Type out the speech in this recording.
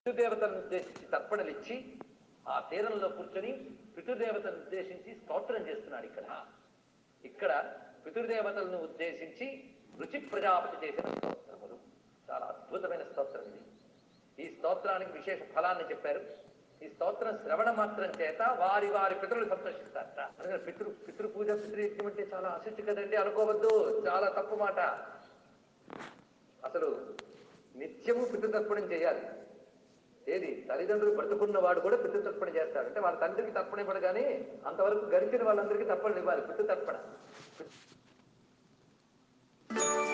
పితృదేవతలను ఉద్దేశించి తర్పణలు ఇచ్చి ఆ తీరంలో కూర్చొని పితృదేవతలను ఉద్దేశించి స్తోత్రం చేస్తున్నాడు ఇక్కడ ఇక్కడ పితృదేవతలను ఉద్దేశించి రుచి ప్రజాపతి చేసిన స్తోత్రములు చాలా అద్భుతమైన స్తోత్రం ఇది ఈ స్తోత్రానికి విశేష ఫలాన్ని చెప్పారు ఈ స్తోత్రం శ్రవణ మాత్రం చేత వారి వారి పితరులు సంతోషిస్తారట అందుకని పితృ పితృ పూజ పితృయజ్ఞం అంటే చాలా అశుచి కదండి అనుకోవద్దు చాలా తప్పు మాట అసలు నిత్యము పితృతర్పణం చేయాలి ఏది తల్లిదండ్రులు బ్రతుకున్న వాడు కూడా పితృతర్పణ చేస్తాడు అంటే వాళ్ళ తండ్రికి తర్పణ ఇవ్వడు కానీ అంతవరకు గడిచిన వాళ్ళందరికీ తర్పణలు ఇవ్వాలి పితృతర్పణ